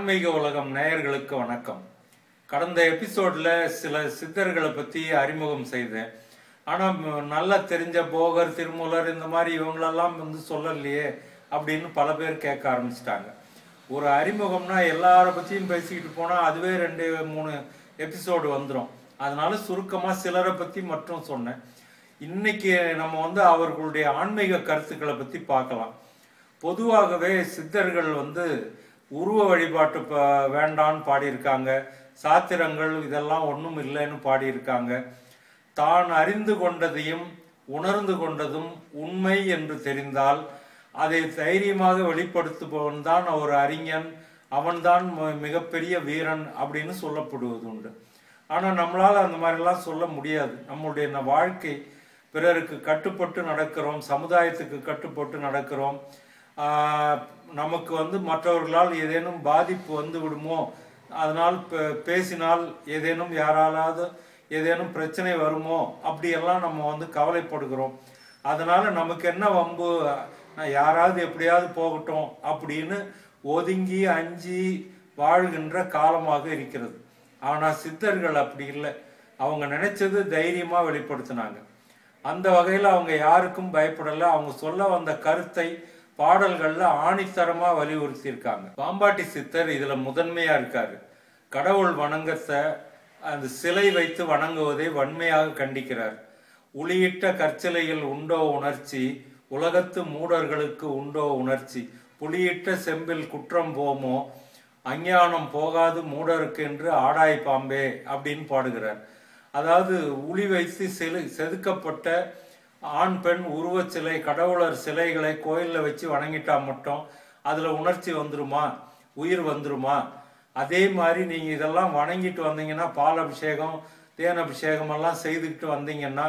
ஆன்மீக உலகம் நேயர்களுக்கு வணக்கம் கடந்த எபிசோட்ல சில சித்தர்களை பத்தி அறிமுகம் செய்தேன் ஆனா ம், நல்லா தெரிஞ்ச போகர் திருமூலர் இந்த மாதிரி இவங்களெல்லாம் வந்து சொல்லலையே அப்படின்னு பல பேர் கேட்க ஆரம்பிச்சிட்டாங்க ஒரு அறிமுகம்னா எல்லார பத்தியும் பேசிக்கிட்டு போனா அதுவே ரெண்டு மூணு எபிசோடு வந்துடும் அதனால சுருக்கமா சிலரை பத்தி மட்டும் சொன்னேன் இன்னைக்கு நம்ம வந்து அவர்களுடைய ஆன்மீக கருத்துக்களை பத்தி பார்க்கலாம் பொதுவாகவே சித்தர்கள் வந்து உருவ வழிபாட்டு ப- வேண்டான்னு பாடியிருக்காங்க சாத்திரங்கள் இதெல்லாம் ஒன்றும் இல்லைன்னு பாடியிருக்காங்க தான் அறிந்து கொண்டதையும் உணர்ந்து கொண்டதும் உண்மை என்று தெரிந்தால் அதை தைரியமாக வெளிப்படுத்துபவன் தான் ஒரு அறிஞன் அவன்தான் ம- மிகப்பெரிய வீரன் அப்படின்னு சொல்லப்படுவது உண்டு ஆனா நம்மளால அந்த மாதிரிலாம் சொல்ல முடியாது நம்மளுடைய ந- வாழ்க்கை பிறருக்கு கட்டுப்பட்டு நடக்கிறோம் சமுதாயத்துக்கு கட்டுப்பட்டு நடக்கிறோம் ஆஹ் நமக்கு வந்து மற்றவர்களால் ஏதேனும் பாதிப்பு வந்து விடுமோ அதனால் பே- பேசினால் ஏதேனும் யாராலாவது ஏதேனும் பிரச்சனை வருமோ அப்படியெல்லாம் நம்ம வந்து கவலைப்படுகிறோம் அதனால நமக்கு என்ன வம்பு நான் யாராவது எப்படியாவது போகட்டும் அப்படின்னு ஒதுங்கி அஞ்சி வாழ்கின்ற காலமாக இருக்கிறது ஆனா சித்தர்கள் அப்படி இல்லை அவங்க நினைச்சது தைரியமா வெளிப்படுத்தினாங்க அந்த வகையில அவங்க யாருக்கும் பயப்படல அவங்க சொல்ல வந்த கருத்தை பாடல்கள்ல ஆணித்தரமா வலியுறுத்தி இருக்காங்க பாம்பாட்டி சித்தர் இதுல முதன்மையா இருக்காரு கடவுள் வணங்கத்தை அந்த சிலை வைத்து வணங்குவதை வன்மையாக கண்டிக்கிறார் உளியிட்ட கற்சிலையில் உண்டோ உணர்ச்சி உலகத்து மூடர்களுக்கு உண்டோ உணர்ச்சி புலியிட்ட செம்பில் குற்றம் போமோ அஞ்ஞானம் போகாது மூடருக்கு என்று ஆடாய் பாம்பே அப்படின்னு பாடுகிறார் அதாவது உளி வைத்து செலு செதுக்கப்பட்ட ஆண் பெண் உருவச் சிலை கடவுளர் சிலைகளை கோயில்ல வச்சு வணங்கிட்டா மட்டும் அதுல உணர்ச்சி வந்துருமா உயிர் வந்துருமா அதே மாதிரி நீங்க இதெல்லாம் வணங்கிட்டு வந்தீங்கன்னா பால் அபிஷேகம் தேன் அபிஷேகம் எல்லாம் செய்துக்கிட்டு வந்தீங்கன்னா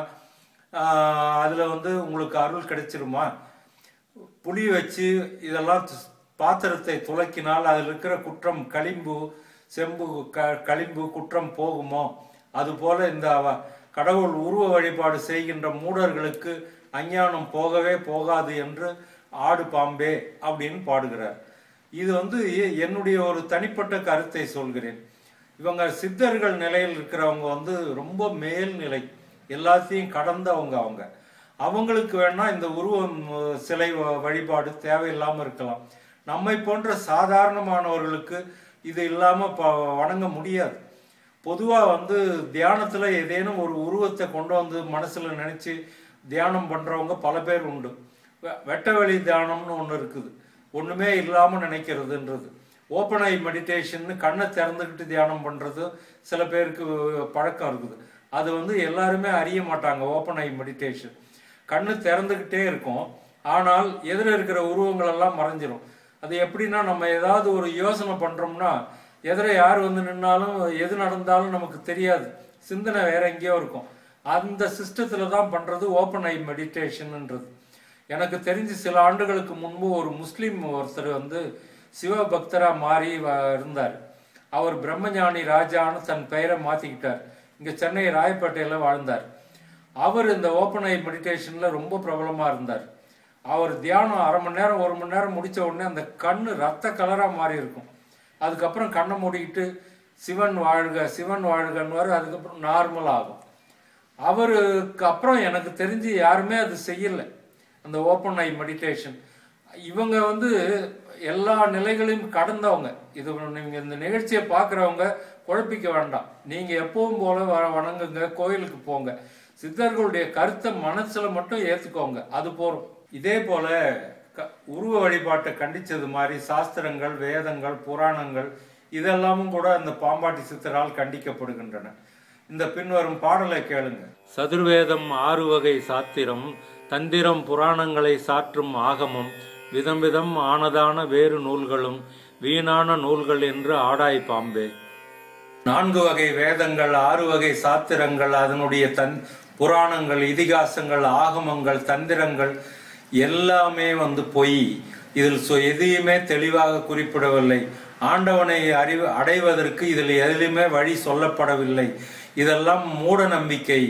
ஆஹ், அதுல வந்து உங்களுக்கு அருள் கிடைச்சிருமா புளி வச்சு இதெல்லாம் து- பாத்திரத்தை துலக்கினால் அதில் இருக்கிற குற்றம் களிம்பு செம்பு க களிம்பு குற்றம் போகுமோ அதுபோல இந்த அவ- கடவுள் உருவ வழிபாடு செய்கின்ற மூடர்களுக்கு அஞ்ஞானம் போகவே போகாது என்று ஆடு பாம்பே அப்படின்னு பாடுகிறார் இது வந்து எ- என்னுடைய ஒரு தனிப்பட்ட கருத்தை சொல்கிறேன் இவங்க சித்தர்கள் நிலையில் இருக்கிறவங்க வந்து ரொம்ப மேல்நிலை எல்லாத்தையும் கடந்தவங்க அவங்க அவங்களுக்கு வேணா இந்த உருவம் அஹ், சிலை வ- வழிபாடு தேவையில்லாம இருக்கலாம் நம்மை போன்ற சாதாரணமானவர்களுக்கு இது இல்லாம ப- வணங்க முடியாது பொதுவா வந்து தியானத்துல ஏதேனும் ஒரு உருவத்தை கொண்டு வந்து மனசுல நினைச்சு தியானம் பண்றவங்க பல பேர் உண்டு வெ- வெட்ட வெளி தியானம்னு ஒண்ணு இருக்குது ஒண்ணுமே இல்லாம நினைக்கிறதுன்றது ஓப்பன் ஐ மெடிடேஷன் கண்ணை திறந்துக்கிட்டு தியானம் பண்றது சில பேருக்கு பழக்கம் இருக்குது அது வந்து எல்லாருமே அறிய மாட்டாங்க ஓப்பன் ஐ மெடிடேஷன் கண்ணு திறந்துக்கிட்டே இருக்கும் ஆனால் எதிர இருக்கிற உருவங்கள் எல்லாம் மறைஞ்சிரும் அது எப்படின்னா நம்ம ஏதாவது ஒரு யோசனை பண்றோம்னா எதிர யார் வந்து நின்னாலும் எது நடந்தாலும் நமக்கு தெரியாது சிந்தனை வேற எங்கேயோ இருக்கும் அந்த சிஸ்டத்துல தான் பண்றது ஓப்பன் ஐ மெடிடேஷன்ன்றது எனக்கு தெரிஞ்சு சில ஆண்டுகளுக்கு முன்பு ஒரு முஸ்லீம் ஒருத்தர் வந்து சிவபக்தரா மாறி வ- இருந்தார் அவர் பிரம்மஞானி ராஜான்னு தன் பெயரை மாத்திக்கிட்டார் இங்க சென்னை ராயப்பேட்டையில வாழ்ந்தார் அவர் இந்த ஓப்பன் ஐ மெடிடேஷன்ல ரொம்ப பிரபலமா இருந்தார் அவர் தியானம் அரை மணி நேரம் ஒரு மணி நேரம் முடிச்ச உடனே அந்த கண்ணு ரத்த கலரா மாறி இருக்கும் அதுக்கப்புறம் கண்ணை மூடிக்கிட்டு சிவன் வாழ்க சிவன் வாழ்கன்னு அதுக்கப்புறம் நார்மல் ஆகும் அவருக்கு அப்புறம் எனக்கு தெரிஞ்சு யாருமே அது செய்யல அந்த ஓப்பன் ஐ மெடிடேஷன் இவங்க வந்து எல்லா நிலைகளையும் கடந்தவங்க இது நீங்க இந்த நிகழ்ச்சியை பார்க்குறவங்க குழப்பிக்க வேண்டாம் நீங்க எப்பவும் போல வ- வணங்குங்க கோயிலுக்கு போங்க சித்தர்களுடைய கருத்தை மனசுல மட்டும் ஏத்துக்கோங்க அது போறோம் இதே போல க- உருவ வழிபாட்டை கண்டிச்சது மாதிரி சாஸ்திரங்கள் வேதங்கள் புராணங்கள் இதெல்லாமும் கூட அந்த பாம்பாட்டி சித்தரால் கண்டிக்கப்படுகின்றன இந்த பின்வரும் பாடலை கேளுங்க சதுர்வேதம் ஆறு வகை சாத்திரம் தந்திரம் புராணங்களை சாற்றும் ஆகமம் விதம் விதம் ஆனதான வேறு நூல்களும் வீணான நூல்கள் என்று ஆடாய் பாம்பே நான்கு வகை வேதங்கள் ஆறு வகை சாத்திரங்கள் அதனுடைய தன் புராணங்கள் இதிகாசங்கள் ஆகமங்கள் தந்திரங்கள் எல்லாமே வந்து பொய் இதில் சொ- எதையுமே தெளிவாக குறிப்பிடவில்லை ஆண்டவனை அறிவு அடைவதற்கு இதில் எதிலுமே வழி சொல்லப்படவில்லை இதெல்லாம் மூட நம்பிக்கை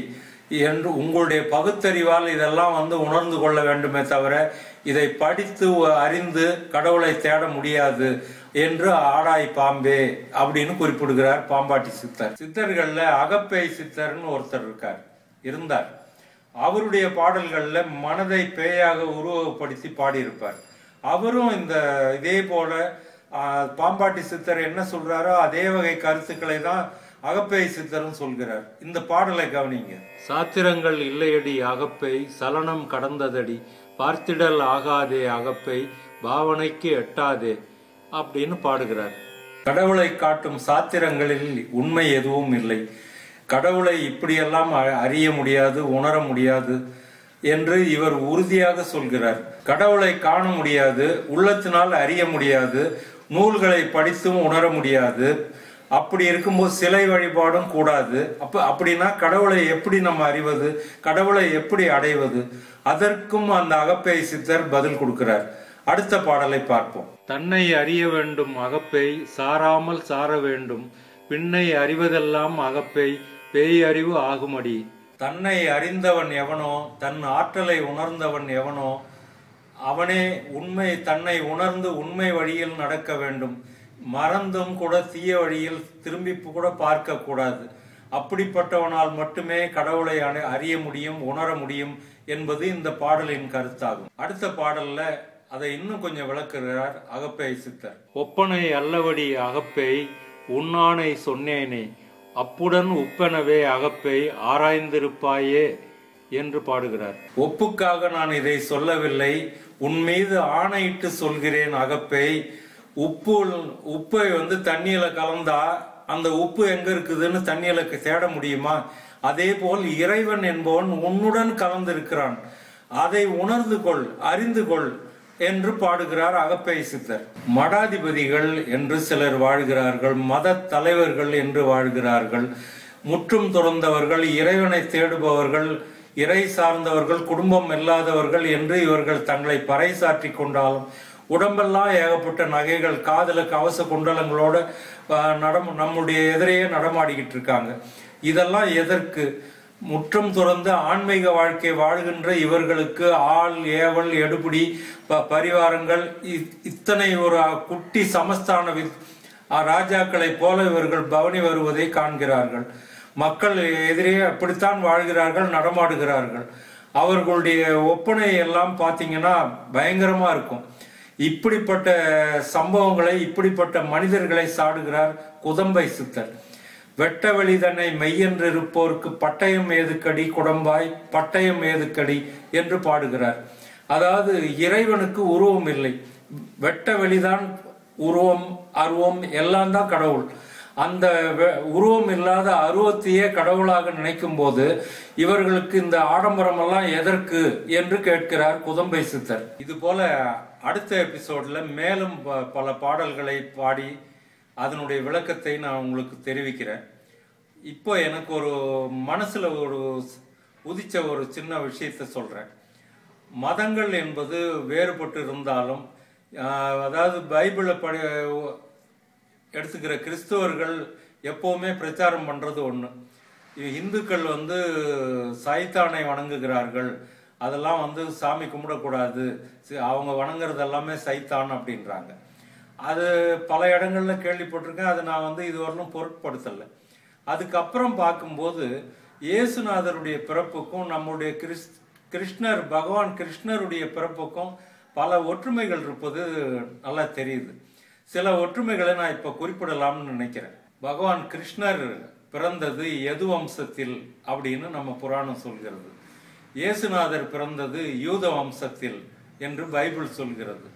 என்று உங்களுடைய பகுத்தறிவால் இதெல்லாம் வந்து உணர்ந்து கொள்ள வேண்டுமே தவிர இதை படித்து அறிந்து கடவுளை தேட முடியாது என்று ஆடாய் பாம்பே அப்படின்னு குறிப்பிடுகிறார் பாம்பாட்டி சித்தர் சித்தர்கள்ல அகப்பை சித்தர்னு ஒருத்தர் இருக்கார் இருந்தார் அவருடைய பாடல்கள்ல மனதை பேயாக உருவகப்படுத்தி பாடியிருப்பார் அவரும் இந்த இதே போல ஆஹ், பாம்பாட்டி சித்தர் என்ன சொல்றாரோ அதே வகை கருத்துக்களை தான் அகப்பை சித்தரும் சொல்கிறார் இந்த பாடலை கவனிங்க சாத்திரங்கள் இல்லையடி அகப்பை சலனம் கடந்ததடி பார்த்திடல் ஆகாதே அகப்பை பாவனைக்கு எட்டாதே அப்படின்னு பாடுகிறார் கடவுளை காட்டும் சாத்திரங்களில் உண்மை எதுவும் இல்லை கடவுளை இப்படியெல்லாம் அ- அறிய முடியாது உணர முடியாது என்று இவர் உறுதியாக சொல்கிறார் கடவுளை காண முடியாது உள்ளத்தினால் அறிய முடியாது நூல்களை படித்தும் உணர முடியாது அப்படி இருக்கும்போது சிலை வழிபாடும் கூடாது அப்ப அப்படின்னா கடவுளை எப்படி நம்ம அறிவது கடவுளை எப்படி அடைவது அதற்கும் அந்த அகப்பை சித்தர் பதில் கொடுக்கிறார் அடுத்த பாடலை பார்ப்போம் தன்னை அறிய வேண்டும் அகப்பை சாராமல் சார வேண்டும் பின்னை அறிவதெல்லாம் அகப்பை பேய் அறிவு ஆகுமடி தன்னை அறிந்தவன் எவனோ தன் ஆற்றலை உணர்ந்தவன் எவனோ அவனே உண்மை தன்னை உணர்ந்து உண்மை வழியில் நடக்க வேண்டும் மறந்தும் கூட தீய வழியில் திரும்பி கூட பார்க்க கூடாது அப்படிப்பட்டவனால் மட்டுமே கடவுளை அணை- அறிய முடியும் உணர முடியும் என்பது இந்த பாடலின் கருத்தாகும் அடுத்த பாடல்ல அதை இன்னும் கொஞ்சம் விளக்குகிறார் அகப்பை சித்தர் ஒப்பனை அல்லவடி அகப்பை உன்னானை சொன்னேனே அப்புடன் உப்பெனவே அகப்பை ஆராய்ந்திருப்பாயே என்று பாடுகிறார் ஒப்புக்காக நான் இதை சொல்லவில்லை உன் மீது ஆணையிட்டு சொல்கிறேன் அகப்பை உப்பு உப்பை வந்து தண்ணியில கலந்தா அந்த உப்பு எங்க இருக்குதுன்னு தண்ணியில தேட முடியுமா அதே போல் இறைவன் என்பவன் உன்னுடன் கலந்திருக்கிறான் அதை உணர்ந்து கொள் அறிந்து கொள் என்று பாடுகிறார் அகப்பை சித்தர் மடாதிபதிகள் என்று சிலர் வாழ்கிறார்கள் மத தலைவர்கள் என்று வாழ்கிறார்கள் முற்றும் துறந்தவர்கள் இறைவனை தேடுபவர்கள் இறை சார்ந்தவர்கள் குடும்பம் இல்லாதவர்கள் என்று இவர்கள் தங்களை பறைசாற்றி கொண்டாலும் உடம்பெல்லாம் ஏகப்பட்ட நகைகள் காதுல கவச குண்டலங்களோட ஆஹ், நடம் நம்முடைய எதிரையே நடமாடிக்கிட்டு இருக்காங்க இதெல்லாம் எதற்கு முற்றம் துறந்து ஆன்மீக வாழ்க்கை வாழ்கின்ற இவர்களுக்கு ஆள் ஏவல் எடுபிடி ப- பரிவாரங்கள் இ- இத்தனை ஒரு குட்டி சமஸ்தான வி- ராஜாக்களைப் போல இவர்கள் பவனி வருவதை காண்கிறார்கள் மக்கள் எதிரே அப்படித்தான் வாழ்கிறார்கள் நடமாடுகிறார்கள் அவர்களுடைய ஒப்பனை எல்லாம் பார்த்தீங்கன்னா பயங்கரமா இருக்கும் இப்படிப்பட்ட சம்பவங்களை இப்படிப்பட்ட மனிதர்களை சாடுகிறார் குதம்பை சித்தர் வெட்ட வெளி தன்னை மெய்யென்று இருப்போருக்கு பட்டயம் ஏதுக்கடி குடம்பாய் பட்டயம் ஏதுக்கடி என்று பாடுகிறார் அதாவது இறைவனுக்கு உருவம் இல்லை வெட்ட வெளிதான் உருவம் அருவம் எல்லாம் தான் கடவுள் அந்த வெ- உருவம் இல்லாத அருவத்தையே கடவுளாக நினைக்கும் போது இவர்களுக்கு இந்த ஆடம்பரம் எல்லாம் எதற்கு என்று கேட்கிறார் குதம்பை சித்தர் இது போல அடுத்த எபிசோட்ல மேலும் ப- பல பாடல்களை பாடி அதனுடைய விளக்கத்தை நான் உங்களுக்கு தெரிவிக்கிறேன் இப்போ எனக்கு ஒரு மனசுல ஒரு உதிச்ச ஒரு சின்ன விஷயத்தை சொல்றேன் மதங்கள் என்பது வேறுபட்டு இருந்தாலும் ஆஹ், அதாவது பைபிளை படி எடுத்துக்கிற கிறிஸ்தவர்கள் எப்பவுமே பிரச்சாரம் பண்றது ஒண்ணு இ- இந்துக்கள் வந்து சைத்தானை வணங்குகிறார்கள் அதெல்லாம் வந்து சாமி கும்பிடக்கூடாது சி- அவங்க வணங்குறது எல்லாமே சைத்தான் அப்படின்றாங்க அது பல இடங்கள்ல கேள்விப்பட்டிருக்கேன் அதை நான் வந்து இதுவரையிலும் பொருட்படுத்தலை அதுக்கப்புறம் பார்க்கும்போது இயேசுநாதருடைய பிறப்புக்கும் நம்முடைய கிறிஸ் கிருஷ்ணர் பகவான் கிருஷ்ணருடைய பிறப்புக்கும் பல ஒற்றுமைகள் இருப்பது நல்லா தெரியுது சில ஒற்றுமைகளை நான் இப்ப குறிப்பிடலாம்னு நினைக்கிறேன் பகவான் கிருஷ்ணர் பிறந்தது எது வம்சத்தில் அப்படின்னு நம்ம புராணம் சொல்கிறது இயேசுநாதர் பிறந்தது யூத வம்சத்தில் என்று பைபிள் சொல்கிறது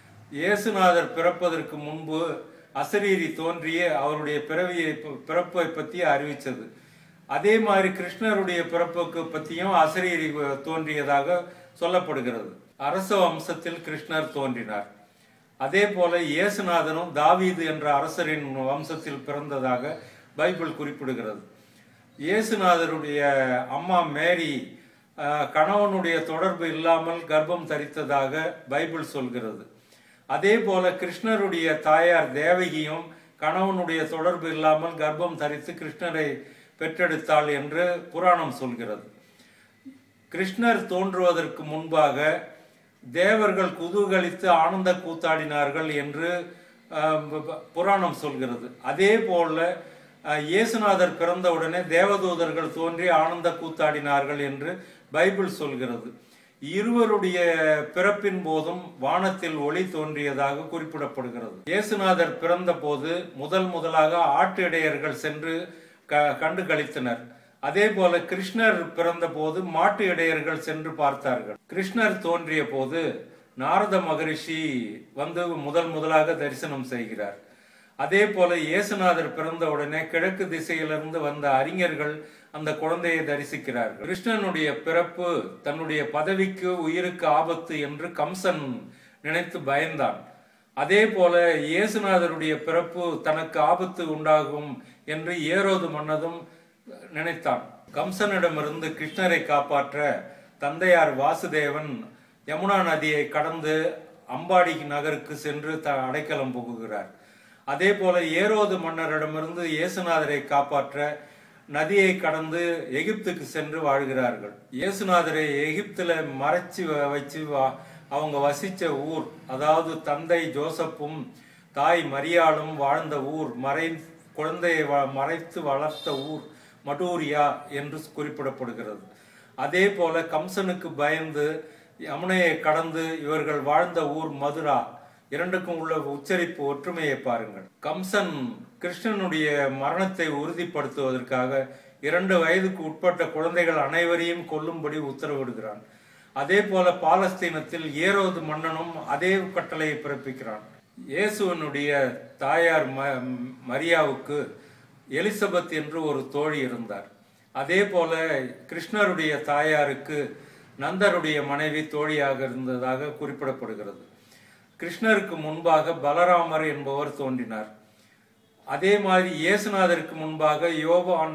இயேசுநாதர் பிறப்பதற்கு முன்பு அசரீரி தோன்றிய அவருடைய பிறவியை பிறப்பை பற்றி அறிவிச்சது அதே மாதிரி கிருஷ்ணருடைய பிறப்புக்கு பற்றியும் அசரீரி தோன்றியதாக சொல்லப்படுகிறது அரச வம்சத்தில் கிருஷ்ணர் தோன்றினார் அதே போல இயேசுநாதனும் தாவீது என்ற அரசரின் வம்சத்தில் பிறந்ததாக பைபிள் குறிப்பிடுகிறது இயேசுநாதருடைய அம்மா மேரி அஹ், கணவனுடைய தொடர்பு இல்லாமல் கர்ப்பம் தரித்ததாக பைபிள் சொல்கிறது அதே போல கிருஷ்ணருடைய தாயார் தேவகியும் கணவனுடைய தொடர்பு இல்லாமல் கர்ப்பம் தரித்து கிருஷ்ணரை பெற்றெடுத்தாள் என்று புராணம் சொல்கிறது கிருஷ்ணர் தோன்றுவதற்கு முன்பாக தேவர்கள் குதூகலித்து ஆனந்த கூத்தாடினார்கள் என்று அஹ், ப- ப- புராணம் சொல்கிறது அதே போல அஹ், இயேசுநாதர் பிறந்தவுடனே தேவதூதர்கள் தோன்றி ஆனந்த கூத்தாடினார்கள் என்று பைபிள் சொல்கிறது இருவருடைய பிறப்பின் போதும் வானத்தில் ஒளி தோன்றியதாக குறிப்பிடப்படுகிறது இயேசுநாதர் பிறந்த போது முதல் முதலாக ஆட்டு இடையர்கள் சென்று க- கண்டு களித்தனர் அதே போல கிருஷ்ணர் பிறந்த போது மாட்டு இடையர்கள் சென்று பார்த்தார்கள் கிருஷ்ணர் தோன்றிய போது நாரத மகரிஷி வந்து முதல் முதலாக தரிசனம் செய்கிறார் அதே போல இயேசுநாதர் பிறந்த உடனே கிழக்கு திசையிலிருந்து வந்த அறிஞர்கள் அந்த குழந்தையை தரிசிக்கிறார்கள் கிருஷ்ணனுடைய பிறப்பு தன்னுடைய பதவிக்கு உயிருக்கு ஆபத்து என்று கம்சன் நினைத்து பயந்தான் அதே போல இயேசுநாதருடைய பிறப்பு தனக்கு ஆபத்து உண்டாகும் என்று ஏரோது மன்னதும் நினைத்தான் கம்சனிடமிருந்து கிருஷ்ணரை காப்பாற்ற தந்தையார் வாசுதேவன் யமுனா நதியை கடந்து அம்பாடி நகருக்கு சென்று த அடைக்கலம் புகுகிறார் அதே போல ஏரோது மன்னரிடமிருந்து இயேசுநாதரை காப்பாற்ற நதியை கடந்து எகிப்துக்கு சென்று வாழ்கிறார்கள் இயேசுநாதரை எகிப்துல மறைச்சு வ- வச்சு வா- அவங்க வசிச்ச ஊர் அதாவது தந்தை ஜோசப்பும் தாய் மரியாளும் வாழ்ந்த ஊர் மறை குழந்தையை வ- மறைத்து வளர்த்த ஊர் மடூரியா என்று குறிப்பிடப்படுகிறது அதே போல கம்சனுக்கு பயந்து யமுனையை கடந்து இவர்கள் வாழ்ந்த ஊர் மதுரா இரண்டுக்கும் உள்ள உச்சரிப்பு ஒற்றுமையை பாருங்கள் கம்சன் கிருஷ்ணனுடைய மரணத்தை உறுதிப்படுத்துவதற்காக இரண்டு வயதுக்கு உட்பட்ட குழந்தைகள் அனைவரையும் கொல்லும்படி உத்தரவிடுகிறான் அதே போல பாலஸ்தீனத்தில் ஏரோது மன்னனும் அதே கட்டளையை பிறப்பிக்கிறான் இயேசுவனுடைய தாயார் ம மரியாவுக்கு எலிசபெத் என்று ஒரு தோழி இருந்தார் அதே போல கிருஷ்ணருடைய தாயாருக்கு நந்தருடைய மனைவி தோழியாக இருந்ததாக குறிப்பிடப்படுகிறது கிருஷ்ணருக்கு முன்பாக பலராமர் என்பவர் தோன்றினார் அதே மாதிரி இயேசுநாதருக்கு முன்பாக யோவான்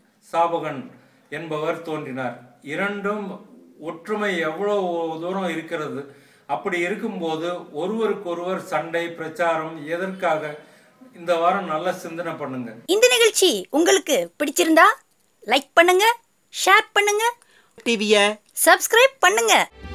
சாபகன் என்பவர் தோன்றினார் இரண்டும் ஒற்றுமை எவ்வளவு தூரம் இருக்கிறது அப்படி இருக்கும்போது ஒருவருக்கொருவர் சண்டை பிரச்சாரம் எதற்காக இந்த வாரம் நல்ல சிந்தனை பண்ணுங்க இந்த நிகழ்ச்சி உங்களுக்கு பிடிச்சிருந்தா லைக் பண்ணுங்க ஷேர் பண்ணுங்க டிவியை சப்ஸ்கிரைப் பண்ணுங்க